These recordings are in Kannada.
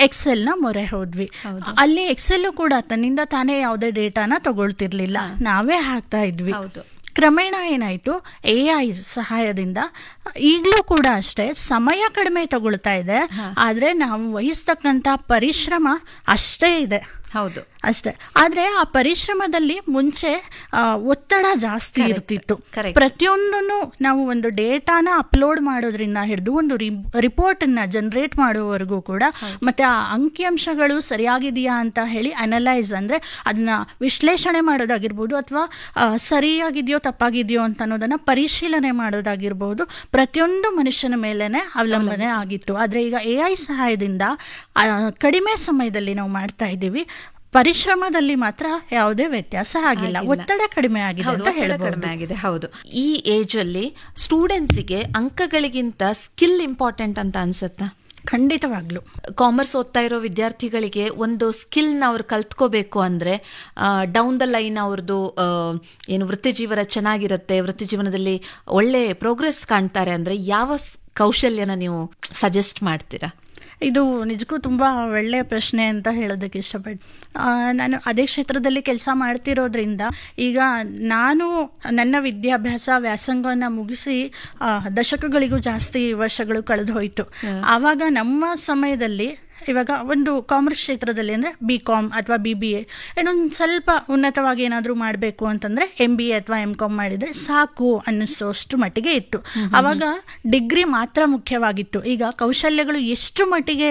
ಎಕ್ಸೆಲ್ ನ ಮೊರೆ ಹೋದ್ವಿ ಅಲ್ಲಿ ಎಕ್ಸೆಲ್ ಕೂಡ ತನ್ನಿಂದ ತಾನೇ ಯಾವುದೇ ಡೇಟಾನ ತಗೊಳ್ತಿರ್ಲಿಲ್ಲ ನಾವೇ ಹಾಕ್ತಾ ಇದ್ವಿ ಹೌದು ಕ್ರಮೇಣ ಏನಾಯ್ತು ಎ ಐ ಸಹಾಯದಿಂದ ಈಗಲೂ ಕೂಡ ಅಷ್ಟೇ ಸಮಯ ಕಡಿಮೆ ತಗೊಳ್ತಾ ಇದೆ ಆದ್ರೆ ನಾವು ವಹಿಸ್ತಕ್ಕಂತ ಪರಿಶ್ರಮ ಅಷ್ಟೇ ಇದೆ ಹೌದು ಅಷ್ಟೇ ಆದ್ರೆ ಆ ಪರಿಶ್ರಮದಲ್ಲಿ ಮುಂಚೆ ಆ, ಒತ್ತಡ ಜಾಸ್ತಿ ಇರ್ತಿತ್ತು correct. ಪ್ರತಿಯೊಂದನ್ನು ನಾವು ಒಂದು ಡೇಟಾನ ಅಪ್ಲೋಡ್ ಮಾಡೋದ್ರಿಂದ ಹಿಡಿದು ಒಂದು ರಿಪೋರ್ಟ್ ಅನ್ನ ಜನರೇಟ್ ಮಾಡುವವರೆಗೂ ಕೂಡ ಮತ್ತೆ ಆ ಅಂಕಿಅಂಶಗಳು ಸರಿಯಾಗಿದೆಯಾ ಅಂತ ಹೇಳಿ ಅನಲೈಸ್ ಅಂದ್ರೆ ಅದನ್ನ ವಿಶ್ಲೇಷಣೆ ಮಾಡೋದಾಗಿರ್ಬೋದು ಅಥವಾ ಸರಿಯಾಗಿದೆಯೋ ತಪ್ಪಾಗಿದೆಯೋ ಅಂತ ಅನ್ನೋದನ್ನ ಪರಿಶೀಲನೆ ಮಾಡೋದಾಗಿರ್ಬೋದು ಪ್ರತಿಯೊಂದು ಮನುಷ್ಯನ ಮೇಲೇನೆ ಅವಲಂಬನೆ ಆಗಿತ್ತು ಆದ್ರೆ ಈಗ ಎ ಐ ಸಹಾಯದಿಂದ ಆ, ಕಡಿಮೆ ಸಮಯದಲ್ಲಿ ನಾವು ಮಾಡ್ತಾ ಇದ್ದೀವಿ ಪರಿಶ್ರಮದಲ್ಲಿ ಮಾತ್ರ ಯಾವುದೇ ವ್ಯತ್ಯಾಸ ಆಗಿಲ್ಲ ಆಗಿಲ್ಲ. ಒತ್ತಡ ಕಡಿಮೆ ಆಗಿದೆ ಹೌದು ಅಂತ ಒತ್ತಡ ಹೇಳ್ಬೋದು ಕಡಿಮೆ ಆಗಿದೆ ಹೌದು ಈ ಏಜ್ ಅಲ್ಲಿ ಸ್ಟೂಡೆಂಟ್ಸಿಗೆ ಅಂಕಗಳಿಗಿಂತ ಸ್ಕಿಲ್ ಇಂಪಾರ್ಟೆಂಟ್ ಅಂತ ಅನ್ಸುತ್ತಾ ಖಂಡಿತವಾಗ್ಲು ಕಾಮರ್ಸ್ ಓದ್ತಾ ಇರೋ ವಿದ್ಯಾರ್ಥಿಗಳಿಗೆ ಒಂದು ಸ್ಕಿಲ್ನ ಅವ್ರು ಕಲ್ತ್ಕೋಬೇಕು ಅಂದ್ರೆ ಡೌನ್ ದ ಲೈನ್ ಅವ್ರದ್ದು ಆ, ಏನು ವೃತ್ತಿ ಜೀವನ ಚೆನ್ನಾಗಿರುತ್ತೆ ವೃತ್ತಿ ಜೀವನದಲ್ಲಿ ಒಳ್ಳೆ ಪ್ರೋಗ್ರೆಸ್ ಕಾಣ್ತಾರೆ ಅಂದ್ರೆ ಯಾವ ಸ್- ಕೌಶಲ್ಯನ ನೀವು ಸಜೆಸ್ಟ್ ಮಾಡ್ತೀರಾ ಇದು ನಿಜಕ್ಕೂ ತುಂಬಾ ಒಳ್ಳೆಯ ಪ್ರಶ್ನೆ ಅಂತ ಹೇಳೋದಕ್ಕೆ ಇಷ್ಟಪಟ್ಟು ಆ, ನಾನು ಅದೇ ಕ್ಷೇತ್ರದಲ್ಲಿ ಕೆಲಸ ಮಾಡ್ತಿರೋದ್ರಿಂದ ಈಗ ನಾನು ನನ್ನ ವಿದ್ಯಾಭ್ಯಾಸ ವ್ಯಾಸಂಗವನ್ನು ಮುಗಿಸಿ ಆ, ದಶಕಗಳಿಗೂ ಜಾಸ್ತಿ ವರ್ಷಗಳು ಕಳೆದು ಹೋಯಿತು ಆವಾಗ ನಮ್ಮ ಸಮಯದಲ್ಲಿ ಇವಾಗ ಒಂದು ಕಾಮರ್ಸ್ ಕ್ಷೇತ್ರದಲ್ಲಿ ಅಂದರೆ ಬಿ ಕಾಮ್ ಅಥವಾ ಬಿ ಬಿ ಎ ಇನ್ನೊಂದು ಸ್ವಲ್ಪ ಉನ್ನತವಾಗಿ ಏನಾದರೂ ಮಾಡಬೇಕು ಅಂತಂದರೆ ಎಂ ಬಿ ಎ ಅಥವಾ ಎಂ ಕಾಮ್ ಮಾಡಿದರೆ ಸಾಕು ಅನ್ನಿಸೋಷ್ಟು ಮಟ್ಟಿಗೆ ಇತ್ತು ಆವಾಗ ಡಿಗ್ರಿ ಮಾತ್ರ ಮುಖ್ಯವಾಗಿತ್ತು ಈಗ ಕೌಶಲ್ಯಗಳು ಎಷ್ಟು ಮಟ್ಟಿಗೆ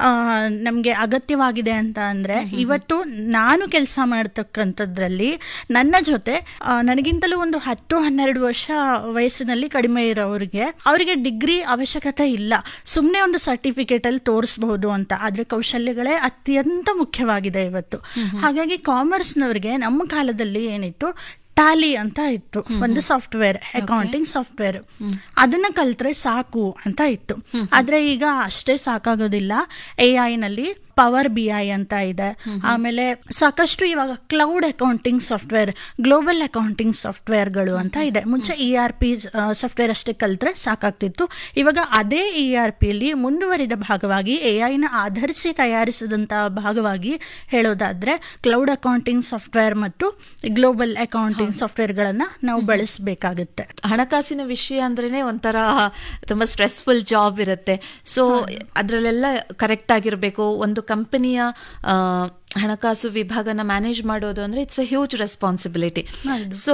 ನಮಗೆ ಅಗತ್ಯವಾಗಿದೆ ಅಂತ ಅಂದರೆ ಇವತ್ತು ನಾನು ಕೆಲಸ ಮಾಡ್ತಕ್ಕಂಥದ್ರಲ್ಲಿ ನನ್ನ ಜೊತೆ ಆ, ನನಗಿಂತಲೂ ಒಂದು ಹತ್ತು ಹನ್ನೆರಡು ವರ್ಷ ವಯಸ್ಸಿನಲ್ಲಿ ಕಡಿಮೆ ಇರೋರಿಗೆ ಅವರಿಗೆ ಡಿಗ್ರಿ ಅವಶ್ಯಕತೆ ಇಲ್ಲ ಸುಮ್ಮನೆ ಒಂದು ಸರ್ಟಿಫಿಕೇಟ್ ಅಲ್ಲಿ ತೋರಿಸಬಹುದು ಅಂತ ಆದ್ರೆ ಕೌಶಲ್ಯಗಳೇ ಅತ್ಯಂತ ಮುಖ್ಯವಾಗಿದೆ ಇವತ್ತು ಹಾಗಾಗಿ ಕಾಮರ್ಸ್ನವ್ರಿಗೆ ನಮ್ಮ ಕಾಲದಲ್ಲಿ ಏನಿತ್ತು ಟ್ಯಾಲಿ ಅಂತ ಇತ್ತು ಒಂದು ಸಾಫ್ಟ್ವೇರ್ ಅಕೌಂಟಿಂಗ್ ಸಾಫ್ಟ್ವೇರ್ ಅದನ್ನ ಕಲ್ತ್ರೆ ಸಾಕು ಅಂತ ಇತ್ತು ಆದ್ರೆ ಈಗ ಅಷ್ಟೇ ಸಾಕಾಗೋದಿಲ್ಲ ಎ ಐ ನಲ್ಲಿ ಪವರ್ ಬಿ ಐ ಅಂತ ಇದೆ ಆಮೇಲೆ ಸಾಕಷ್ಟು ಇವಾಗ cloud accounting software global accounting ಸಾಫ್ಟ್ವೇರ್ಗಳು ಅಂತ ಇದೆ ಮುಂಚೆ ಇ ಆರ್ ಪಿ ಸಾಫ್ಟ್ವೇರ್ ಅಷ್ಟೇ ಕಲ್ತ್ರೆ ಸಾಕಾಗ್ತಿತ್ತು ಇವಾಗ ಅದೇ ಇ ಆರ್ ಪಿಲಿ ಮುಂದುವರಿದ ಭಾಗವಾಗಿ ಎ ಐನ ಆಧರಿಸಿ ತಯಾರಿಸಿದಂತಹ ಭಾಗವಾಗಿ ಹೇಳೋದಾದ್ರೆ ಕ್ಲೌಡ್ ಅಕೌಂಟಿಂಗ್ ಸಾಫ್ಟ್ವೇರ್ ಮತ್ತು ಗ್ಲೋಬಲ್ ಅಕೌಂಟಿಂಗ್ ಸಾಫ್ಟ್ವೇರ್ಗಳನ್ನ ನಾವು ಬಳಸಬೇಕಾಗುತ್ತೆ ಹಣಕಾಸಿನ ವಿಷಯ ಅಂದ್ರೇನೆ ಒಂಥರ ತುಂಬಾ ಸ್ಟ್ರೆಸ್ಫುಲ್ ಜಾಬ್ ಇರುತ್ತೆ ಸೊ ಅದ್ರಲ್ಲೆಲ್ಲ ಕರೆಕ್ಟ್ ಆಗಿರ್ಬೇಕು ಒಂದು ಕಂಪನಿಯ ಹಣಕಾಸು ವಿಭಾಗನ ಮ್ಯಾನೇಜ್ ಮಾಡೋದು ಅಂದ್ರೆ it's a huge responsibility so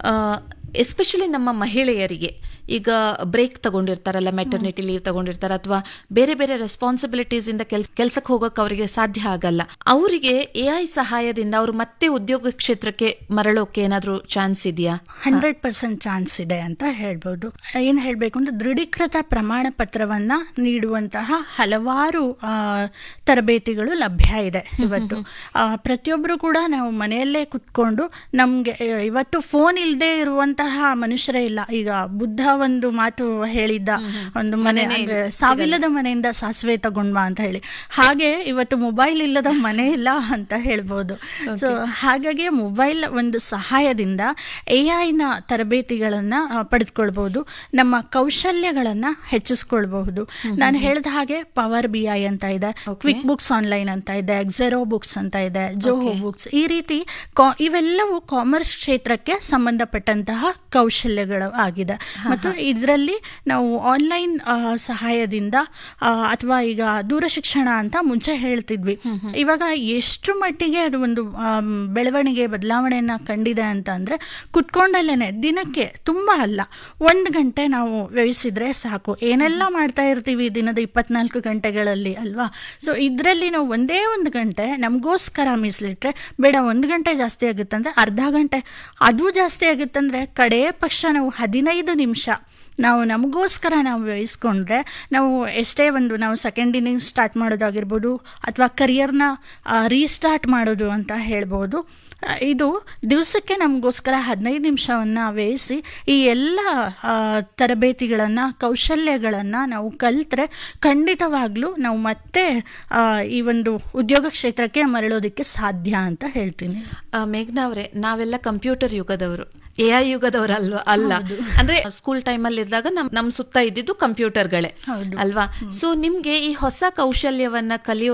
especially ನಮ್ಮ ಮಹಿಳೆಯರಿಗೆ ಈಗ ಬ್ರೇಕ್ ತಗೊಂಡಿರ್ತಾರಲ್ಲ ಮೆಟರ್ನಿಟಿ ಲೀವ್ ತಗೊಂಡಿರ್ತಾರ ಅಥವಾ ಬೇರೆ ಬೇರೆ ರೆಸ್ಪಾನ್ಸಿಬಿಲಿಟೀಸ್ ಇಂದ ಕೆಲ್ಸ ಕೆಲ್ಸಕ್ಕೆ ಹೋಗಕ್ಕೆ ಅವರಿಗೆ ಸಾಧ್ಯ ಆಗಲ್ಲ ಅವರಿಗೆ ಎ ಐ ಸಹಾಯದಿಂದ ಅವರು ಮತ್ತೆ ಉದ್ಯೋಗ ಕ್ಷೇತ್ರಕ್ಕೆ ಮರಳೋಕೆ ಏನಾದ್ರೂ ಚಾನ್ಸ್ ಇದೆಯಾ ಹಂಡ್ರೆಡ್ ಪರ್ಸೆಂಟ್ ಚಾನ್ಸ್ ಇದೆ ಅಂತ ಹೇಳ್ಬೋದು ಏನ್ ಹೇಳ್ಬೇಕು ಅಂದ್ರೆ ದೃಢೀಕೃತ ಪ್ರಮಾಣ ಪತ್ರವನ್ನ ನೀಡುವಂತಹ ಹಲವಾರು ಆ, ತರಬೇತಿಗಳು ಲಭ್ಯ ಇದೆ ಇವತ್ತು ಆ, ಪ್ರತಿಯೊಬ್ರು ಕೂಡ ನಾವು ಮನೆಯಲ್ಲೇ ಕುತ್ಕೊಂಡು ನಮ್ಗೆ ಆ, ಇವತ್ತು ಫೋನ್ ಇಲ್ಲದೆ ಇರುವಂತಹ ಮನುಷ್ಯರೇ ಇಲ್ಲ ಈಗ ಬುದ್ಧ ಒಂದು ಮಾತು ಹೇಳಿದ್ದ ಒಂದು ಮನೆ ಅಂದ್ರೆ ಸಾವಿಲ್ಲದ ಮನೆಯಿಂದ ಸಾಸಿವೆ ತಗೊಂಡ್ಬಾ ಅಂತ ಹೇಳಿ ಹಾಗೆ ಇವತ್ತು ಮೊಬೈಲ್ ಇಲ್ಲದ ಮನೆ ಇಲ್ಲ ಅಂತ ಹೇಳ್ಬೋದು ಸೊ ಹಾಗಾಗಿ ಮೊಬೈಲ್ ಒಂದು ಸಹಾಯದಿಂದ ಎ ಐನ ತರಬೇತಿಗಳನ್ನ ಆ, ಪಡೆದುಕೊಳ್ಬಹುದು ನಮ್ಮ ಕೌಶಲ್ಯಗಳನ್ನ ಹೆಚ್ಚಿಸ್ಕೊಳ್ಬಹುದು ನಾನು ಹೇಳಿದ ಹಾಗೆ ಪವರ್ ಬಿ ಐ ಅಂತ ಇದೆ ಕ್ವಿಕ್ ಬುಕ್ಸ್ ಆನ್ಲೈನ್ ಅಂತ ಇದೆ ಎಕ್ಸೆರೋ ಬುಕ್ಸ್ ಅಂತ ಇದೆ ಜೋಹೋ ಬುಕ್ಸ್ ಈ ರೀತಿ ಕಾ- ಇವೆಲ್ಲವೂ ಕಾಮರ್ಸ್ ಕ್ಷೇತ್ರಕ್ಕೆ ಸಂಬಂಧಪಟ್ಟಂತಹ ಕೌಶಲ್ಯಗಳು ಆಗಿದೆ ಮತ್ತು ಇದರಲ್ಲಿ ನಾವು ಆನ್ಲೈನ್ ಸಹಾಯದಿಂದ ಆ, ಅಥವಾ ಈಗ ದೂರ ಶಿಕ್ಷಣ ಅಂತ ಮುಂಚೆ ಹೇಳ್ತಿದ್ವಿ ಇವಾಗ ಎಷ್ಟು ಮಟ್ಟಿಗೆ ಅದು ಒಂದು ಆಮ್, ಬೆಳವಣಿಗೆ ಬದಲಾವಣೆಯನ್ನ ಕಂಡಿದೆ ಅಂತ ಅಂದ್ರೆ ಕುತ್ಕೊಂಡಲ್ಲೇನೆ ದಿನಕ್ಕೆ ತುಂಬಾ ಅಲ್ಲ ಒಂದು ಗಂಟೆ ನಾವು ವ್ಯಯಿಸಿದ್ರೆ ಸಾಕು ಏನೆಲ್ಲ ಮಾಡ್ತಾ ಇರ್ತೀವಿ ದಿನದ ಇಪ್ಪತ್ನಾಲ್ಕು ಗಂಟೆಗಳಲ್ಲಿ ಅಲ್ವಾ ಸೊ ಇದರಲ್ಲಿ ನಾವು ಒಂದೇ ಒಂದು ಗಂಟೆ ನಮಗೋಸ್ಕರ ಮೀಸಲಿಟ್ರೆ ಬೇಡ ಒಂದು ಗಂಟೆ ಜಾಸ್ತಿ ಆಗುತ್ತಂದ್ರೆ ಅರ್ಧ ಗಂಟೆ ಅದು ಜಾಸ್ತಿ ಆಗುತ್ತಂದ್ರೆ ಕಡೇ ಪಕ್ಷ ನಾವು ಹದಿನೈದು ನಿಮಿಷ ನಾವು ನಮಗೋಸ್ಕರ ನಾವು ವ್ಯಯಿಸ್ಕೊಂಡ್ರೆ ನಾವು ಎಷ್ಟೇ ಒಂದು ನಾವು ಸೆಕೆಂಡ್ ಇನ್ನಿಂಗ್ಸ್ ಸ್ಟಾರ್ಟ್ ಮಾಡೋದಾಗಿರ್ಬೋದು ಅಥವಾ ಕರಿಯರ್ನ ರೀಸ್ಟಾರ್ಟ್ ಮಾಡೋದು ಅಂತ ಹೇಳ್ಬೋದು ಆ, ಇದು ದಿವಸಕ್ಕೆ ನಮಗೋಸ್ಕರ ಹದಿನೈದು ನಿಮಿಷವನ್ನು ವ್ಯಯಿಸಿ ಈ ಎಲ್ಲ ಆ, ತರಬೇತಿಗಳನ್ನು ಕೌಶಲ್ಯಗಳನ್ನು ನಾವು ಕಲ್ತ್ರೆ ಖಂಡಿತವಾಗ್ಲೂ ನಾವು ಮತ್ತೆ ಆ, ಈ ಒಂದು ಉದ್ಯೋಗ ಕ್ಷೇತ್ರಕ್ಕೆ ಮರಳೋದಕ್ಕೆ ಸಾಧ್ಯ ಅಂತ ಹೇಳ್ತೀನಿ ಆ, ಮೇಘ್ನಾ ಅವರೇ ನಾವೆಲ್ಲ ಕಂಪ್ಯೂಟರ್ ಯುಗದವರು ಎ ಐ ಯುಗದವರು ಅಲ್ವಾ ಅಲ್ಲ ಅಂದ್ರೆ ಸ್ಕೂಲ್ ಟೈಮ್ ಅಲ್ಲಿ ಇದ್ದಾಗ ನಮ್ ನಮ್ ಸುತ್ತ ಇದ್ದಿದ್ದು ಕಂಪ್ಯೂಟರ್ಗಳೇ ಹೌದು. ಅಲ್ವಾ ಸೊ ನಿಮ್ಗೆ ಈ ಹೊಸ ಕೌಶಲ್ಯವನ್ನ ಕಲಿಯೋ